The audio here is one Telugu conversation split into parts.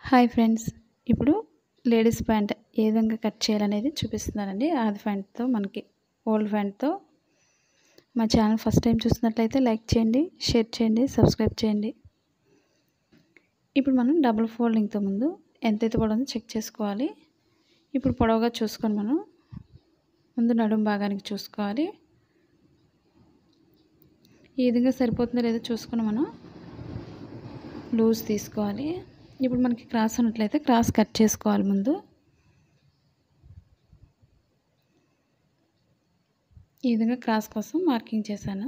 హాయ్ ఫ్రెండ్స్ ఇప్పుడు లేడీస్ ప్యాంట్ ఏ విధంగా కట్ చేయాలనేది చూపిస్తున్నానండి ఆది ప్యాంట్తో మనకి ఓల్డ్ ప్యాంట్తో మా ఛానల్ ఫస్ట్ టైం చూసినట్లయితే లైక్ చేయండి షేర్ చేయండి సబ్స్క్రైబ్ చేయండి ఇప్పుడు మనం డబుల్ ఫోల్డింగ్తో ముందు ఎంతైతే పొడవుందో చెక్ చేసుకోవాలి ఇప్పుడు పొడవుగా చూసుకొని మనం ముందు నడుం భాగానికి చూసుకోవాలి ఈ విధంగా సరిపోతుందో లేదో చూసుకొని మనం లూజ్ తీసుకోవాలి ఇప్పుడు మనకి క్రాస్ ఉన్నట్లయితే క్రాస్ కట్ చేసుకోవాలి ముందు ఈ విధంగా క్రాస్ కోసం మార్కింగ్ చేశాను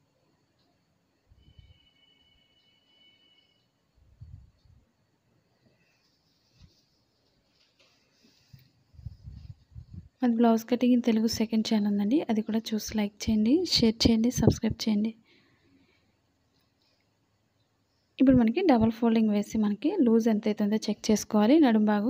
అది blouse cutting in Telugu second channel ఉందండి అది కూడా చూసి లైక్ చేయండి షేర్ చేయండి సబ్స్క్రైబ్ చేయండి ఇప్పుడు మనకి డబల్ ఫోల్డింగ్ వేసి మనకి లూజ్ ఎంత అవుతుందో చెక్ చేసుకోవాలి నడుం బాగు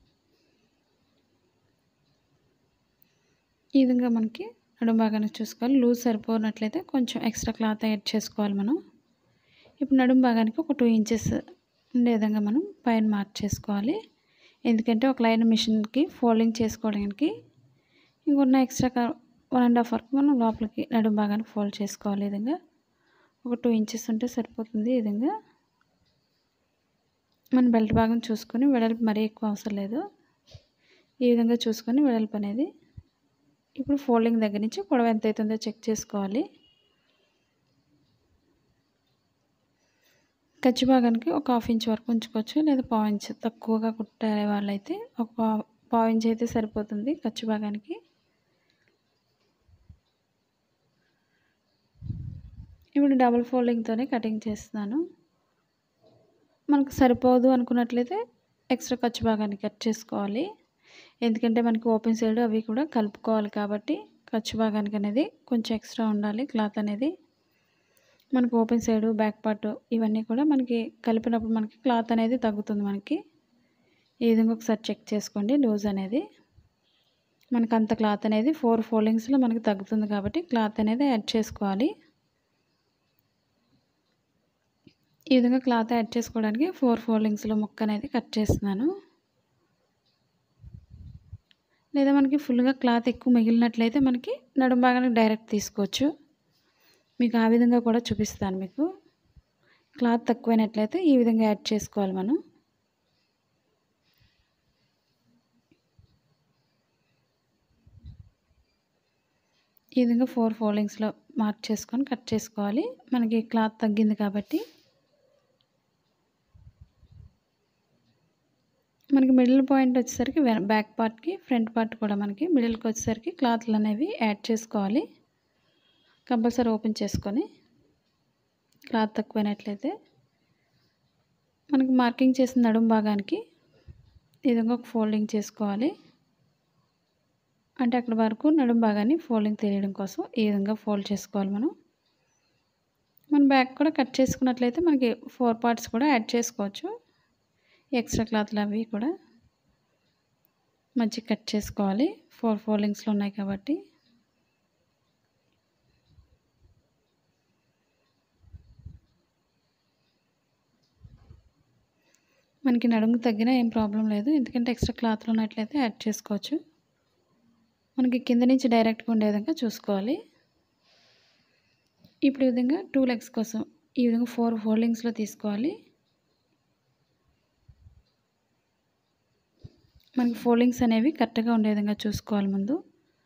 ఈ విధంగా మనకి నడుం భాగాన్ని చూసుకోవాలి లూజ్ సరిపోనట్లయితే కొంచెం ఎక్స్ట్రా క్లాత్ యాడ్ చేసుకోవాలి మనం ఇప్పుడు నడుం భాగానికి ఒక టూ ఇంచెస్ ఉండే విధంగా మనం పైన మార్క్ చేసుకోవాలి ఎందుకంటే ఒక లైన్ మిషన్కి ఫోల్డింగ్ చేసుకోవడానికి ఇంకొన్న ఎక్స్ట్రా వన్ అండ్ హాఫ్ వరకు మనం లోపలికి నడుం భాగానికి ఫోల్డ్ చేసుకోవాలి ఈ విధంగా ఒక టూ ఇంచెస్ ఉంటే సరిపోతుంది ఈ విధంగా మన బెల్ట్ భాగం చూసుకొని వెడల్పు మరీ ఎక్కువ అవసరం లేదు ఈ విధంగా చూసుకొని వెడల్పు అనేది ఇప్పుడు ఫోల్డింగ్ దగ్గర నుంచి పొడవు ఎంత అవుతుందో చెక్ చేసుకోవాలి ఖర్చు భాగానికి ఒక హాఫ్ ఇంచ్ వరకు ఉంచుకోవచ్చు లేదా పావు ఇంచ్ తక్కువగా కుట్టే వాళ్ళైతే ఒక పావు ఇంచ్ అయితే సరిపోతుంది ఖర్చు భాగానికి ఇప్పుడు డబుల్ ఫోల్డింగ్తోనే కటింగ్ చేస్తున్నాను మనకు సరిపోదు అనుకున్నట్లయితే ఎక్స్ట్రా ఖర్చు భాగాన్ని కట్ చేసుకోవాలి ఎందుకంటే మనకి ఓపెన్ సైడ్ అవి కూడా కలుపుకోవాలి కాబట్టి ఖర్చు భాగానికి అనేది కొంచెం ఎక్స్ట్రా ఉండాలి క్లాత్ అనేది మనకు ఓపెన్ సైడ్ బ్యాక్ పార్ట్ ఇవన్నీ కూడా మనకి కలిపినప్పుడు మనకి క్లాత్ అనేది తగ్గుతుంది మనకి ఈ విధంగా ఒకసారి చెక్ చేసుకోండి లూజ్ అనేది మనకు అంత క్లాత్ అనేది ఫోర్ ఫోల్డింగ్స్లో మనకి తగ్గుతుంది కాబట్టి క్లాత్ అనేది యాడ్ చేసుకోవాలి ఈ విధంగా క్లాత్ యాడ్ చేసుకోవడానికి ఫోర్ ఫోల్డింగ్స్లో ముక్క అనేది కట్ చేస్తున్నాను లేదా మనకి ఫుల్గా క్లాత్ ఎక్కువ మిగిలినట్లయితే మనకి నడుం భాగానికి డైరెక్ట్ తీసుకోవచ్చు మీకు ఆ విధంగా కూడా చూపిస్తాను మీకు క్లాత్ తక్కువైనట్లయితే ఈ విధంగా యాడ్ చేసుకోవాలి మనం ఈ విధంగా ఫోర్ ఫోల్డింగ్స్లో మార్క్ చేసుకొని కట్ చేసుకోవాలి మనకి క్లాత్ తగ్గింది కాబట్టి మనకి మిడిల్ పాయింట్ వచ్చేసరికి బ్యాక్ పార్ట్కి ఫ్రంట్ పార్ట్ కూడా మనకి మిడిల్కి వచ్చేసరికి క్లాత్లు అనేవి యాడ్ చేసుకోవాలి కంపల్సరీ ఓపెన్ చేసుకొని క్లాత్ తక్కువైనట్లయితే మనకి మార్కింగ్ చేసిన నడుము భాగానికి ఈ విధంగా ఒక ఫోల్డింగ్ చేసుకోవాలి అంటే అక్కడ వరకు నడుము భాగాన్ని ఫోల్డింగ్ తెలియడం కోసం ఈ విధంగా ఫోల్డ్ చేసుకోవాలి మనం మన బ్యాక్ కూడా కట్ చేసుకున్నట్లయితే మనకి ఫోర్ పార్ట్స్ కూడా యాడ్ చేసుకోవచ్చు ఎక్స్ట్రా క్లాత్లు అవి కూడా మంచిగా కట్ చేసుకోవాలి ఫోర్ ఫోల్డింగ్స్లో ఉన్నాయి కాబట్టి మనకి నడుము తగ్గినా ఏం ప్రాబ్లం లేదు ఎందుకంటే ఎక్స్ట్రా క్లాత్లు ఉన్నట్లయితే యాడ్ చేసుకోవచ్చు మనకి కింద నుంచి డైరెక్ట్గా ఉండే విధంగా చూసుకోవాలి ఇప్పుడు ఈ విధంగా టూ లెగ్స్ కోసం ఈ విధంగా ఫోర్ ఫోల్డింగ్స్లో తీసుకోవాలి మనకి ఫోల్డింగ్స్ అనేవి కరెక్ట్గా ఉండే విధంగా చూసుకోవాలి ముందు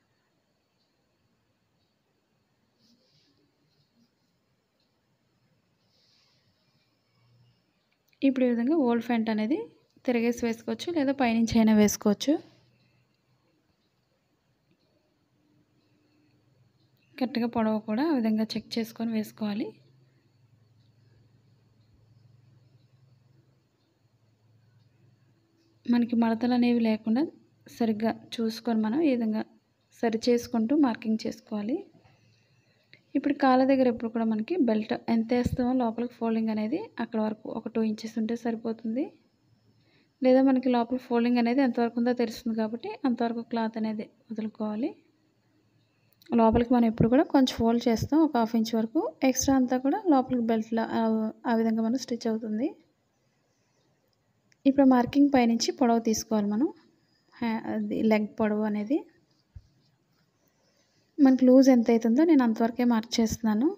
ఇప్పుడు ఈ విధంగా ఓల్డ్ ఫ్యాంట్ అనేది తిరగేసి వేసుకోవచ్చు లేదా పైనుంచి అయినా వేసుకోవచ్చు కరెక్ట్గా పొడవు కూడా ఆ విధంగా చెక్ చేసుకొని వేసుకోవాలి మనకి మడతలు అనేవి లేకుండా సరిగ్గా చూసుకొని మనం ఈ విధంగా సరి చేసుకుంటూ మార్కింగ్ చేసుకోవాలి ఇప్పుడు కాళ్ళ దగ్గర ఎప్పుడు కూడా మనకి బెల్ట్ ఎంత వేస్తామో లోపలికి ఫోల్డింగ్ అనేది అక్కడ వరకు ఒక టూ ఇంచెస్ ఉంటే సరిపోతుంది లేదా మనకి లోపల ఫోల్డింగ్ అనేది ఎంతవరకు ఉందో తెలుస్తుంది కాబట్టి అంతవరకు క్లాత్ అనేది వదులుకోవాలి లోపలికి మనం ఎప్పుడు కూడా కొంచెం ఫోల్డ్ చేస్తాం ఒక హాఫ్ ఇంచ్ వరకు ఎక్స్ట్రా అంతా కూడా లోపలికి బెల్ట్లో ఆ విధంగా మనం స్టిచ్ అవుతుంది ఇప్పుడు మార్కింగ్ పైనుంచి పొడవు తీసుకోవాలి మనం హ్యా అది లెగ్ పొడవు అనేది మనకి లూజ్ ఎంత అవుతుందో నేను అంతవరకే మార్క్ చేస్తున్నాను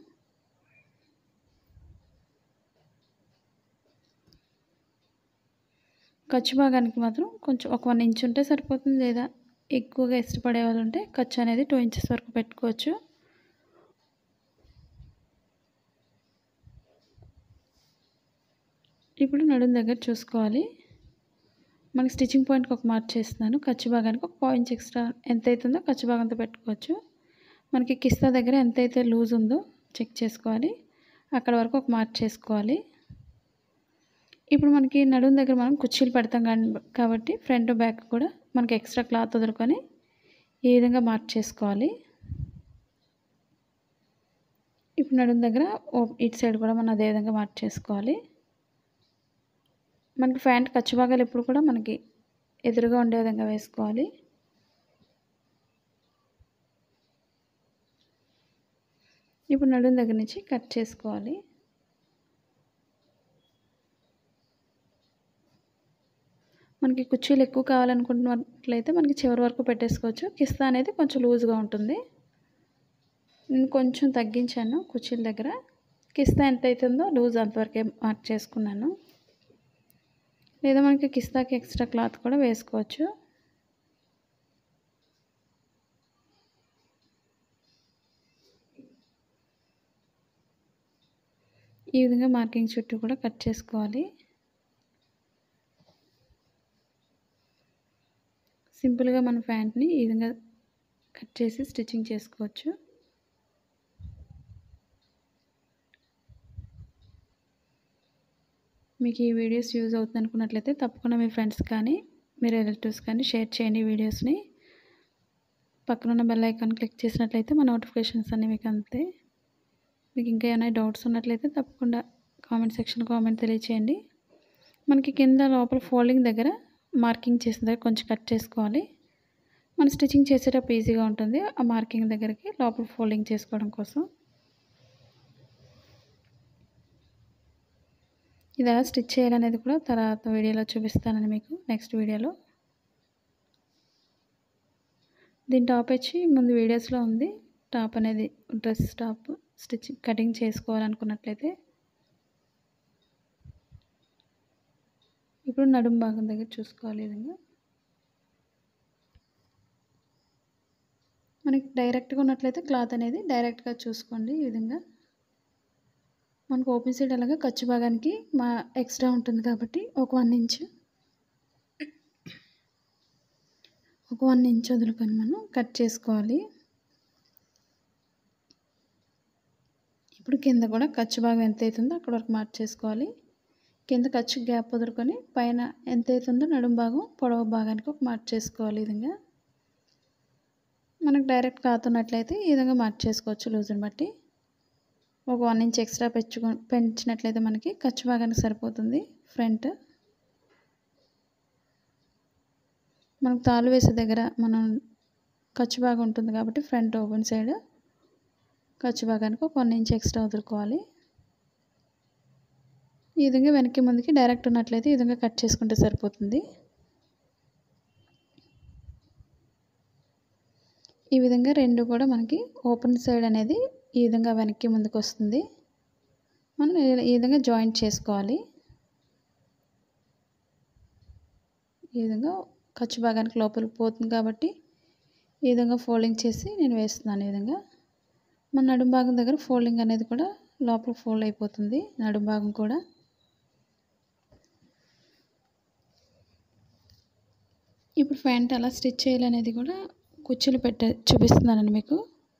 ఖర్చు భాగానికి మాత్రం కొంచెం ఒక వన్ ఇంచ్ ఉంటే సరిపోతుంది లేదా ఎక్కువగా ఇష్టపడే వాళ్ళు ఉంటే ఖర్చు అనేది టూ ఇంచెస్ వరకు పెట్టుకోవచ్చు ఇప్పుడు నడుం దగ్గర చూసుకోవాలి మనకి స్టిచ్చింగ్ పాయింట్కి ఒక మార్క్ చేస్తున్నాను ఖర్చు భాగానికి ఒక పాయింట్స్ ఎక్స్ట్రా ఎంత అవుతుందో ఖర్చు భాగంతో పెట్టుకోవచ్చు మనకి కిస్తా దగ్గర ఎంత అయితే లూజ్ ఉందో చెక్ చేసుకోవాలి అక్కడ వరకు ఒక మార్క్ చేసుకోవాలి ఇప్పుడు మనకి నడుం దగ్గర మనం కుర్చీలు పెడతాం కాబట్టి ఫ్రంట్ బ్యాక్ కూడా మనకి ఎక్స్ట్రా క్లాత్ వదులుకొని ఈ విధంగా మార్క్ చేసుకోవాలి ఇప్పుడు నడుం దగ్గర ఇటు సైడ్ కూడా మనం అదే విధంగా మార్క్ చేసుకోవాలి మనకి ప్యాంట్ ఖర్చు భాగాలు ఎప్పుడు కూడా మనకి ఎదురుగా ఉండే విధంగా వేసుకోవాలి ఇప్పుడు నడుం దగ్గర నుంచి కట్ చేసుకోవాలి మనకి కుర్చీలు ఎక్కువ కావాలనుకుంటున్నట్లయితే మనకి చివరి వరకు పెట్టేసుకోవచ్చు కిస్తా అనేది కొంచెం లూజ్గా ఉంటుంది నేను కొంచెం తగ్గించాను కుర్చీల దగ్గర కిస్తా ఎంత అవుతుందో లూజ్ అంతవరకే మార్క్ చేసుకున్నాను లేదా మనకి కిస్తాకి ఎక్స్ట్రా క్లాత్ కూడా వేసుకోవచ్చు ఈ విధంగా మార్కింగ్ చుట్టూ కూడా కట్ చేసుకోవాలి సింపుల్గా మన ప్యాంట్ని ఈ విధంగా కట్ చేసి స్టిచ్చింగ్ చేసుకోవచ్చు మీకు ఈ వీడియోస్ యూజ్ అవుతుంది అనుకున్నట్లయితే తప్పకుండా మీ ఫ్రెండ్స్ కానీ మీ రిలేటివ్స్ కానీ షేర్ చేయండి వీడియోస్ని పక్కనున్న బెల్ ఐకాన్ క్లిక్ చేసినట్లయితే మా నోటిఫికేషన్స్ అన్నీ మీకు అంతే మీకు ఇంకా ఏమైనా డౌట్స్ ఉన్నట్లయితే తప్పకుండా కామెంట్ సెక్షన్ కామెంట్ తెలియచేయండి మనకి కింద లోపల ఫోల్డింగ్ దగ్గర మార్కింగ్ చేసిన దగ్గర కొంచెం కట్ చేసుకోవాలి మనం స్టిచ్చింగ్ చేసేటప్పుడు ఈజీగా ఉంటుంది ఆ మార్కింగ్ దగ్గరికి లోపల ఫోల్డింగ్ చేసుకోవడం కోసం ఇది ఎలా స్టిచ్ చేయాలనేది కూడా తర్వాత వీడియోలో చూపిస్తానని మీకు నెక్స్ట్ వీడియోలో దీని టాప్ వచ్చి ముందు వీడియోస్లో ఉంది టాప్ అనేది డ్రెస్ టాప్ స్టిచ్చింగ్ కటింగ్ చేసుకోవాలనుకున్నట్లయితే ఇప్పుడు నడుం భాగం దగ్గర చూసుకోవాలి ఈ విధంగా మనకి డైరెక్ట్గా ఉన్నట్లయితే క్లాత్ అనేది డైరెక్ట్గా చూసుకోండి ఈ విధంగా మనకు ఓపెన్ సైడ్ అలాగా ఖర్చు భాగానికి మా ఎక్స్ట్రా ఉంటుంది కాబట్టి ఒక వన్ ఇంచ్ ఒక వన్ ఇంచ్ వదులుకొని మనం కట్ చేసుకోవాలి ఇప్పుడు కింద కూడా ఖర్చు భాగం ఎంత అవుతుందో అక్కడ వరకు మార్క్ చేసుకోవాలి కింద ఖర్చు గ్యాప్ వదులుకొని పైన ఎంత అవుతుందో నడుము భాగం పొడవు భాగానికి ఒక మార్క్ చేసుకోవాలి ఈ విధంగా మనకు డైరెక్ట్ కాతున్నట్లయితే ఈ విధంగా మార్క్ చేసుకోవచ్చు లూజ్ని బట్టి ఒక వన్ ఇంచ్ ఎక్స్ట్రా పెంచుకో పెంచినట్లయితే మనకి ఖర్చు భాగానికి సరిపోతుంది ఫ్రంట్ మనకు తాళ్ళు వేసే దగ్గర మనం ఖర్చు భాగం ఉంటుంది కాబట్టి ఫ్రంట్ ఓపెన్ సైడ్ ఖర్చు భాగానికి ఒక వన్ ఇంచ్ ఎక్స్ట్రా వదులుకోవాలి ఈ విధంగా వెనక్కి ముందుకి డైరెక్ట్ ఉన్నట్లయితే ఈ విధంగా కట్ చేసుకుంటే సరిపోతుంది ఈ విధంగా రెండు కూడా మనకి ఓపెన్ సైడ్ అనేది ఈ విధంగా వెనక్కి ముందుకు వస్తుంది మనం ఈ విధంగా జాయింట్ చేసుకోవాలి ఈ విధంగా ఖర్చు భాగానికి లోపలికి పోతుంది కాబట్టి ఈ విధంగా ఫోల్డింగ్ చేసి నేను వేస్తున్నాను ఈ విధంగా మన నడుం భాగం దగ్గర ఫోల్డింగ్ అనేది కూడా లోపల ఫోల్డ్ అయిపోతుంది నడుం భాగం కూడా ఇప్పుడు ప్యాంట్ ఎలా స్టిచ్ చేయాలనేది కూడా కుచ్చులు పెట్ట చూపిస్తున్నానండి మీకు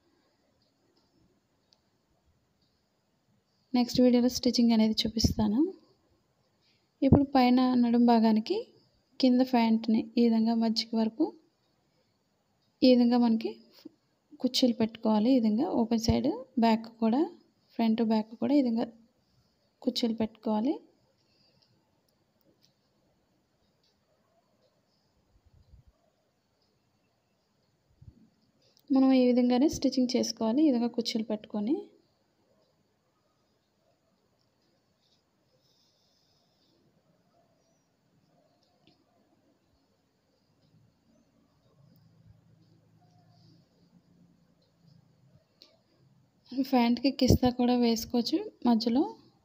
నెక్స్ట్ వీడియోలో స్టిచ్చింగ్ అనేది చూపిస్తాను ఇప్పుడు పైన నడుం భాగానికి కింద ప్యాంట్ని ఈ విధంగా మధ్యకి వరకు ఈ విధంగా మనకి కుర్చీలు పెట్టుకోవాలి ఈ విధంగా ఓపెన్ సైడ్ బ్యాక్ కూడా ఫ్రంట్ బ్యాక్ కూడా ఈ విధంగా కుర్చీలు పెట్టుకోవాలి మనం ఈ విధంగానే స్టిచ్చింగ్ చేసుకోవాలి ఈ విధంగా కుర్చీలు పెట్టుకొని ప్యాంట్కి కిస్తా కూడా వేసుకోవచ్చు మధ్యలో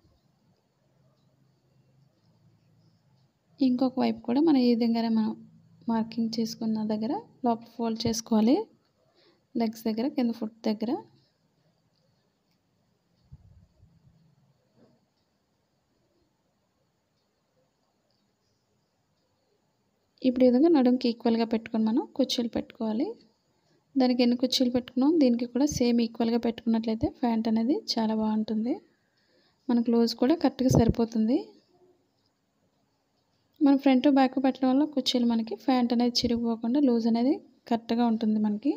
ఇంకొక వైపు కూడా మనం ఈ విధంగానే మనం మార్కింగ్ చేసుకున్న దగ్గర లోపల ఫోల్డ్ చేసుకోవాలి లెగ్స్ దగ్గర కింద ఫుట్ దగ్గర ఇప్పుడు ఈ విధంగా నడుంకి ఈక్వల్గా పెట్టుకొని మనం కుర్చీలు పెట్టుకోవాలి దానికి ఎన్ని కుర్చీలు పెట్టుకున్నాం దీనికి కూడా సేమ్ ఈక్వల్గా పెట్టుకున్నట్లయితే ప్యాంట్ అనేది చాలా బాగుంటుంది మనకు లూజ్ కూడా కరెక్ట్గా సరిపోతుంది మనం ఫ్రంట్ బ్యాక్ పెట్టడం వల్ల కుర్చీలు మనకి ప్యాంట్ అనేది చిరిగిపోకుండా లూజ్ అనేది కరెక్ట్గా ఉంటుంది మనకి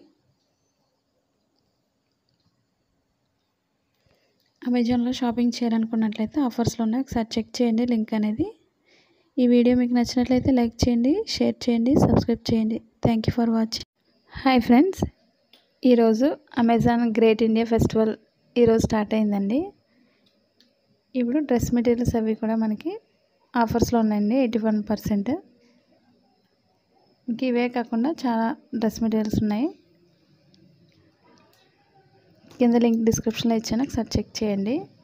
అమెజాన్లో షాపింగ్ చేయాలనుకున్నట్లయితే ఆఫర్స్లో ఉన్నాయి ఒకసారి చెక్ చేయండి లింక్ అనేది ఈ వీడియో మీకు నచ్చినట్లయితే లైక్ చేయండి షేర్ చేయండి సబ్స్క్రైబ్ చేయండి thank you for watching hi friends ఈరోజు అమెజాన్ గ్రేట్ ఇండియా ఫెస్టివల్ ఈరోజు స్టార్ట్ అయిందండి ఇప్పుడు డ్రెస్ మెటీరియల్స్ అవి కూడా మనకి ఆఫర్స్లో ఉన్నాయండి ఎయిటీ వన్ పర్సెంట్ ఇంక ఇవే కాకుండా చాలా డ్రెస్ మెటీరియల్స్ ఉన్నాయి కింద లింక్ డిస్క్రిప్షన్లో ఇచ్చాను ఒకసారి చెక్ చేయండి